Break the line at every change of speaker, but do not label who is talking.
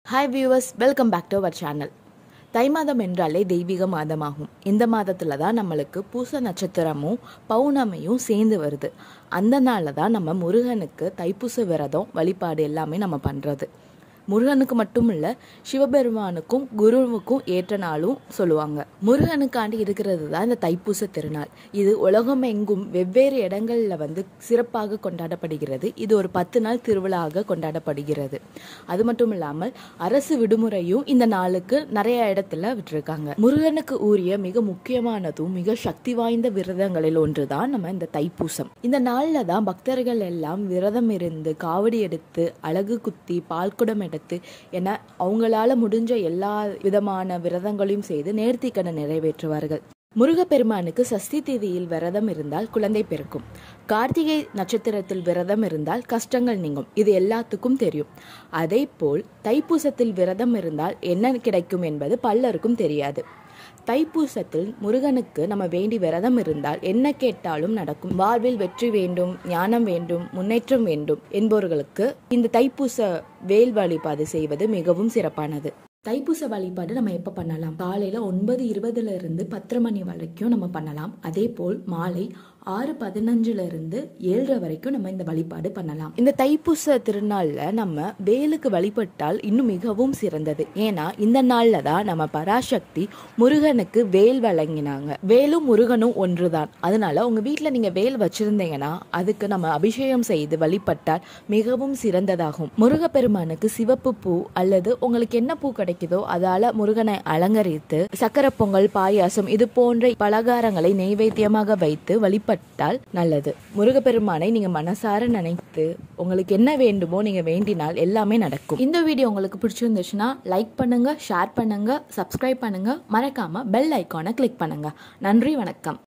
hi viewers welcome back to our channel தை மாதம் என்றாலே தெய்வீக மாதமாகும் இந்த மாதத்தில் தான் நம்மளுக்கு பூச நட்சத்திரமும் பௌர்ணமியும் சேர்ந்து வருது அந்த நாளில் தான் நம்ம முருகனுக்கு தைப்பூச விரதம் வழிபாடு எல்லாமே நம்ம பண்ணுறது முருகனுக்கு மட்டும் இல்லை சிவபெருமானுக்கும் குருவுக்கும் ஏற்ற நாளும் சொல்லுவாங்க முருகனுக்காண்டி இருக்கிறது தான் இந்த தைப்பூச திருநாள் இது உலகம் எங்கும் வெவ்வேறு இடங்களில் வந்து சிறப்பாக கொண்டாடப்படுகிறது இது ஒரு பத்து நாள் திருவிழாவாக கொண்டாடப்படுகிறது அது மட்டும் இல்லாமல் அரசு விடுமுறையும் இந்த நாளுக்கு நிறைய இடத்துல விட்டுருக்காங்க முருகனுக்கு உரிய மிக முக்கியமானதும் மிக சக்தி வாய்ந்த விரதங்களில் ஒன்று தான் நம்ம இந்த தைப்பூசம் இந்த நாளில் தான் பக்தர்கள் எல்லாம் விரதம் இருந்து காவடி எடுத்து அழகு குத்தி பால்குடம் எடுத்து என அவங்களால முடிஞ்ச எல்லா விதமான விரதங்களையும் செய்து நேர்த்திக்கடன் நிறைவேற்றுவார்கள் முருகப்பெருமானுக்கு சஷ்டி தேதியில் விரதம் இருந்தால் குழந்தை பிறக்கும் கார்த்திகை நட்சத்திரத்தில் விரதம் இருந்தால் கஷ்டங்கள் நீங்கும் இது எல்லாத்துக்கும் தெரியும் அதே போல் தைப்பூசத்தில் விரதம் இருந்தால் என்ன கிடைக்கும் என்பது பலருக்கும் தெரியாது தைப்பூசத்தில் முருகனுக்கு நம்ம வேண்டி விரதம் இருந்தால் என்ன கேட்டாலும் நடக்கும் வாழ்வில் வெற்றி வேண்டும் ஞானம் வேண்டும் முன்னேற்றம் வேண்டும் என்பவர்களுக்கு இந்த தைப்பூச வேல் வழிபாடு செய்வது மிகவும் சிறப்பானது தைப்பூச வழிபாடு நம்ம எப்போ பண்ணலாம் காலையில் ஒன்பது இருபதுல இருந்து பத்தரை மணி வரைக்கும் நம்ம பண்ணலாம் அதே போல் மாலை ஆறு பதினஞ்சுல இருந்து ஏழரை வரைக்கும் நம்ம இந்த வழிபாடு பண்ணலாம் இந்த தைப்பூச திருநாள்ல நம்ம வேலுக்கு வழிபட்டால் இன்னும் மிகவும் சிறந்தது ஏன்னா இந்த நாள்ல தான் நம்ம பராசக்தி முருகனுக்கு வேல் வழங்கினாங்க வேலும் முருகனும் ஒன்றுதான் அதனால உங்க வீட்டில் நீங்க வேல் வச்சிருந்தீங்கன்னா அதுக்கு நம்ம அபிஷேகம் செய்து வழிபட்டால் மிகவும் சிறந்ததாகும் முருகப்பெருமானுக்கு சிவப்பு பூ அல்லது உங்களுக்கு என்ன பூ கிடைக்குதோ அதால முருகனை அலங்கரித்து சக்கரை பொங்கல் பாயாசம் இது போன்ற பலகாரங்களை நெய்வேத்தியமாக வைத்து வழிபட்டால் நல்லது முருகப்பெருமானை நீங்க மனசார நினைத்து உங்களுக்கு என்ன வேண்டுமோ நீங்க வேண்டினால் எல்லாமே நடக்கும் இந்த வீடியோ உங்களுக்கு பிடிச்சிருந்துச்சுன்னா லைக் பண்ணுங்க ஷேர் பண்ணுங்க சப்ஸ்கிரைப் பண்ணுங்க மறக்காம பெல் ஐக்கானை கிளிக் பண்ணுங்க நன்றி வணக்கம்